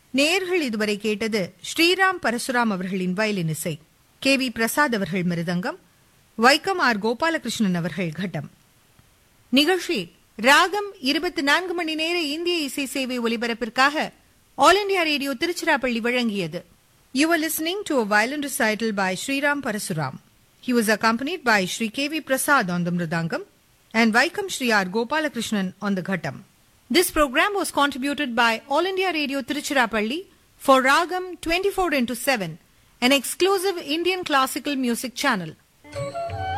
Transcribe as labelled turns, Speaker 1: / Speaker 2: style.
Speaker 1: நேயர்கள் இதுவரை கேட்டது ஸ்ரீராம் பரசுராம் அவர்களின் வயலின் இசை கே வி பிரசாத் அவர்கள் மிருதங்கம் வைக்கம் ஆர் கோபாலகிருஷ்ணன் அவர்கள் கட்டம் நிகழ்ச்சி ராகம் இருபத்தி நான்கு மணி நேர இந்திய இசை சேவை ஒலிபரப்பிற்காக ஆல் இண்டியா ரேடியோ திருச்சிராப்பள்ளி வழங்கியது you are listening to a violin recital by Sriram Parasuram He was accompanied by Sri K.V. Prasad on the Mridangam and Vaikam Sri R. Gopalakrishnan on the Ghatam. This program was contributed by All India Radio Tiruchirappalli for Ragam 24 into 7, an exclusive Indian classical music channel.